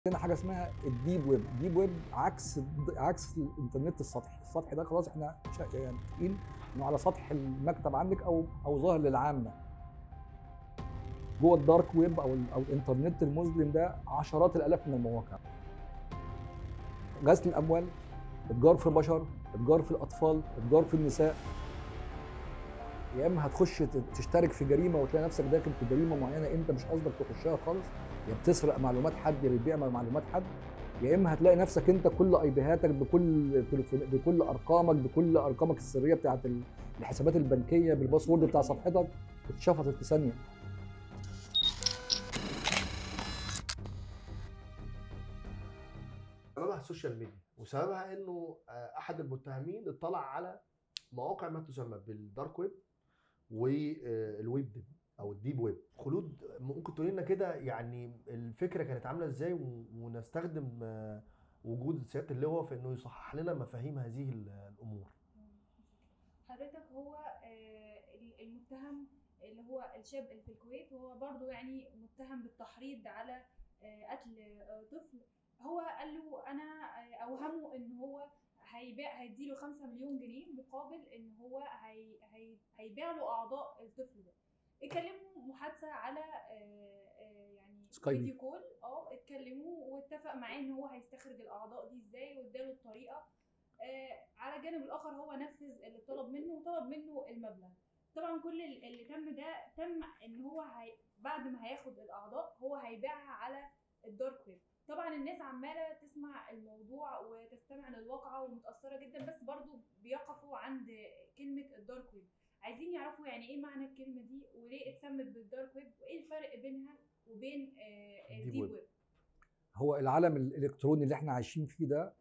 عندنا حاجه اسمها الديب ويب الديب ويب عكس عكس الانترنت السطحي السطحي ده خلاص احنا شا- يعني متفقين انه على سطح المكتب عندك او او ظاهر للعامه جوه الدارك ويب او ال- او الانترنت المظلم ده عشرات الالاف من المواقع غسل الاموال اتجار في البشر اتجار في الاطفال اتجار في النساء يا اما هتخش ت- تشترك في جريمه وتلاقي نفسك داخل في جريمه معينه انت مش قصدك تخشها خالص يا بتسرق معلومات حد يا بتبيع معلومات حد يا اما هتلاقي نفسك انت كل اي بيهاتك بكل تليفون بكل ارقامك بكل ارقامك السريه بتاعت ال- الحسابات البنكيه بالباسورد بتاع صفحتك اتشفطت في ثانيه سببها السوشيال ميديا وسببها انه آه، احد المتهمين اطلع على مواقع ما تسمى بالدارك ويب والويب ديب او الديب ويب خلود ممكن تقول لنا كده يعني الفكره كانت عامله ازاي و- ونستخدم آه، وجود سياده اللواء في انه يصحح لنا مفاهيم هذه ال- الامور حضرتك هو آه، المتهم اللي هو الشاب اللي في الكويت وهو برضه يعني متهم بالتحريض على آه، قتل آه، طفل هو قال له انا آه، اوهمه ان هو هيبيع هيديله 5 مليون جنيه مقابل ان هو هي هي هيبيع له اعضاء الطفل ده اتكلموا محادثه على آه، آه، يعني سكايب. فيديو كول اه اتكلموا واتفق معاه ان هو هيستخرج الاعضاء دي ازاي واداله الطريقه آه، على الجانب الاخر هو نفذ اللي طلب منه وطلب منه المبلغ طبعا كل ال- اللي تم ده تم ان هو هي بعد ما هياخد الاعضاء هو هيبيعها على الدارك ويب طبعا الناس عماله تسمع الموضوع وتستمع للواقعه ومتاثره جدا بس برضو بيقفوا عند كلمه الدارك ويب عايزين يعرفوا يعني ايه معنى الكلمه دي وليه اتسمت بالدارك ويب وايه الفرق بينها وبين آه، الديب الديب ويب. ويب هو العالم الالكتروني اللي احنا عايشين فيه ده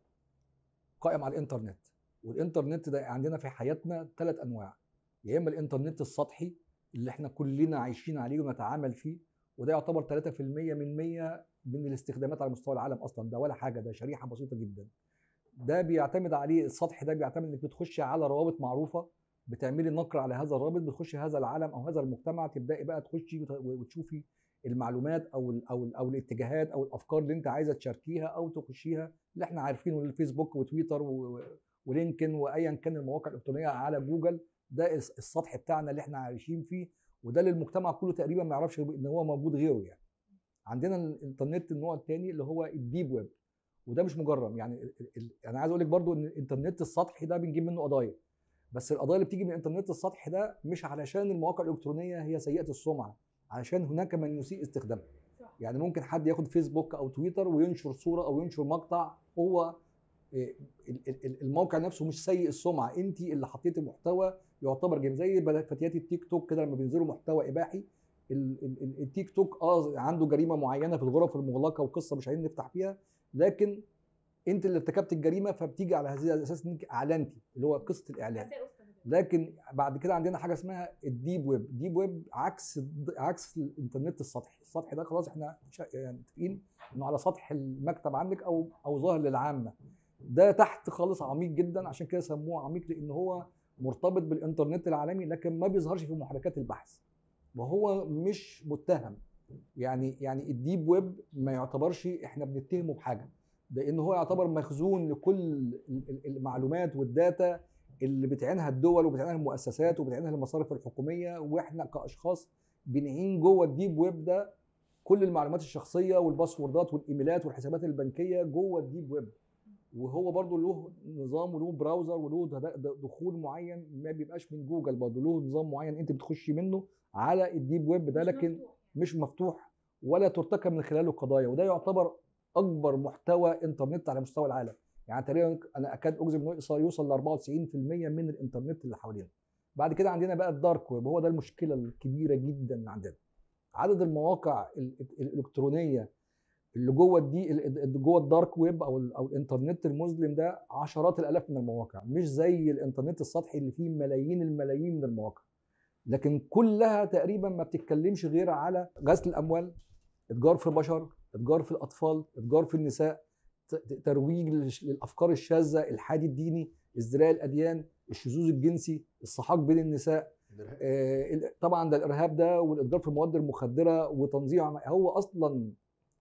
قائم على الانترنت والانترنت ده عندنا في حياتنا ثلاث انواع يا اما الانترنت السطحي اللي احنا كلنا عايشين عليه ونتعامل فيه وده يعتبر 3% من 100 من الاستخدامات على مستوى العالم اصلا ده ولا حاجه ده شريحه بسيطه جدا ده بيعتمد عليه السطح ده بيعتمد انك بتخشي على روابط معروفه بتعملي نقر على هذا الرابط بتخشي هذا العالم او هذا المجتمع تبداي بقى تخشي وت- وتشوفي المعلومات او ال او ال او الاتجاهات او الافكار اللي انت عايزه تشاركيها او تخشيها اللي احنا عارفينه الفيسبوك وتويتر و- و- ولينكن وايا كان المواقع الالكترونيه على جوجل ده الس- السطح بتاعنا اللي احنا عايشين فيه وده اللي المجتمع كله تقريبا ما يعرفش ان هو موجود غيره يعني عندنا الانترنت النوع الثاني اللي هو الديب ويب وده مش مجرم يعني ال- ال- ال- انا عايز اقول لك برضو ان الانترنت السطحي ده بنجيب منه قضايا بس القضايا اللي بتيجي من الانترنت السطحي ده مش علشان المواقع الالكترونيه هي سيئه السمعه علشان هناك من يسيء استخدامها صح يعني ممكن حد ياخد فيسبوك او تويتر وينشر صوره او ينشر مقطع هو إيه، ال- ال- ال- الموقع نفسه مش سيء السمعه انت اللي حطيتي محتوى يعتبر جيم زي بل- فتيات التيك توك كده لما بينزلوا محتوى اباحي ال- ال- ال- التيك توك اه عنده جريمه معينه في الغرف المغلقه وقصه مش عايزين نفتح فيها لكن انت اللي ارتكبت الجريمه فبتيجي على هذه الاساس انك اعلنتي اللي هو قصه الاعلان أساء استخدام لكن بعد كده عندنا حاجه اسمها الديب ويب الديب ويب عكس عكس الانترنت السطحي السطحي ده خلاص احنا شا- يعني متفقين انه على سطح المكتب عندك او او ظاهر للعامه ده تحت خالص عميق جدا عشان كده سموه عميق لان هو مرتبط بالانترنت العالمي لكن ما بيظهرش في محركات البحث وهو مش متهم يعني يعني الديب ويب ما يعتبرش احنا بنتهمه بحاجه لان هو يعتبر مخزون لكل ال- ال- المعلومات والداتا اللي بتعينها الدول وبتعينها المؤسسات وبتعينها المصارف الحكوميه واحنا كاشخاص بنعين جوه الديب ويب ده كل المعلومات الشخصيه والباسوردات والايميلات والحسابات البنكيه جوه الديب ويب وهو برضو له نظام وله براوزر وله د- د- دخول معين ما بيبقاش من جوجل برضو له نظام معين انت بتخشي منه على الديب ويب ده مش لكن مفتوح. مش مفتوح ولا ترتكب من خلاله قضايا وده يعتبر اكبر محتوى انترنت على مستوى العالم يعني تقريبا انا اكاد اجزم انه يوصل يوصل ل 94% من الانترنت اللي حوالينا بعد كده عندنا بقى الدارك ويب هو ده المشكله الكبيره جدا اللي عندنا عدد المواقع ال- ال- الالكترونيه اللي جوه دي ال- ال- جوه الدارك ويب او ال- او الانترنت المظلم ده عشرات الالاف من المواقع مش زي الانترنت السطحي اللي فيه ملايين الملايين من المواقع لكن كلها تقريبا ما بتتكلمش غير على غسل الاموال اتجار في البشر اتجار في الاطفال اتجار في النساء ت- ت- ترويج للش- للافكار الشاذه الحاد الديني ازدراء الاديان الشذوذ الجنسي الصحاق بين النساء الإرهاب. آه، ال- طبعا ده الارهاب ده والاتجار في المواد المخدره وتنظيم هو اصلا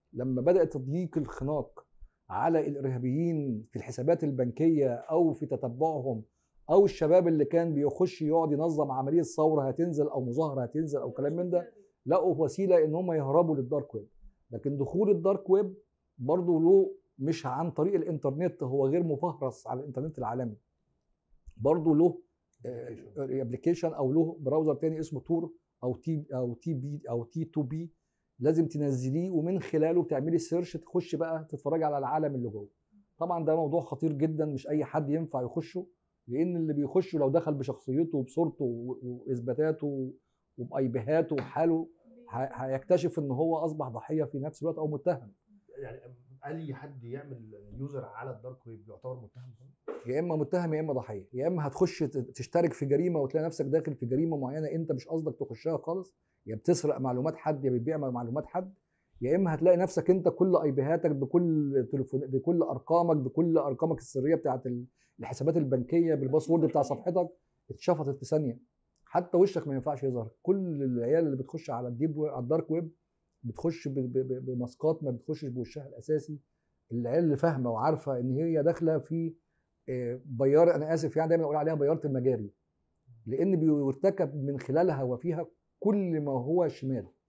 لما بدات تضييق الخناق على الارهابيين في الحسابات البنكيه او في تتبعهم او الشباب اللي كان بيخش يقعد ينظم عمليه ثوره هتنزل او مظاهره هتنزل او كلام من ده لقوا وسيله ان هم يهربوا للدارك ويب لكن دخول الدارك ويب برضه له مش عن طريق الانترنت هو غير مفهرس على الانترنت العالمي برضه له ابلكيشن او له براوزر تاني اسمه تور او تي او تي بي او تي 2 بي لازم تنزليه ومن خلاله تعملي سيرش تخش بقى تتفرجي على العالم اللي جوه طبعا ده موضوع خطير جدا مش اي حد ينفع يخشه لان اللي بيخشه لو دخل بشخصيته وبصورته و- واثباتاته وبايبيهاته وحاله ه- هيكتشف ان هو اصبح ضحيه في نفس الوقت او متهم يعني اي حد يعمل يوزر على الدارك ويب يعتبر متهم يا اما متهم يا اما ضحيه يا اما هتخش ت- تشترك في جريمه وتلاقي نفسك داخل في جريمه معينه انت مش قصدك تخشها خالص يا بتسرق معلومات حد يا بتبيع معلومات حد يا اما هتلاقي نفسك انت كل ايبيهاتك بكل تليفون بكل ارقامك بكل ارقامك السريه بتاعت ال- الحسابات البنكيه بالباسورد بتاع صفحتك اتشفطت في ثانيه حتى وشك ما ينفعش يظهر كل العيال اللي بتخش على الديب ويب على الدارك ويب بتخش ب- ب- ب- بماسكات ما بتخشش بوشها الاساسي العيال اللي فاهمه وعارفه ان هي داخله في آه، بيار انا اسف يعني دايما اقول عليها بياره المجاري لان بيرتكب من خلالها وفيها كل ما هو شمال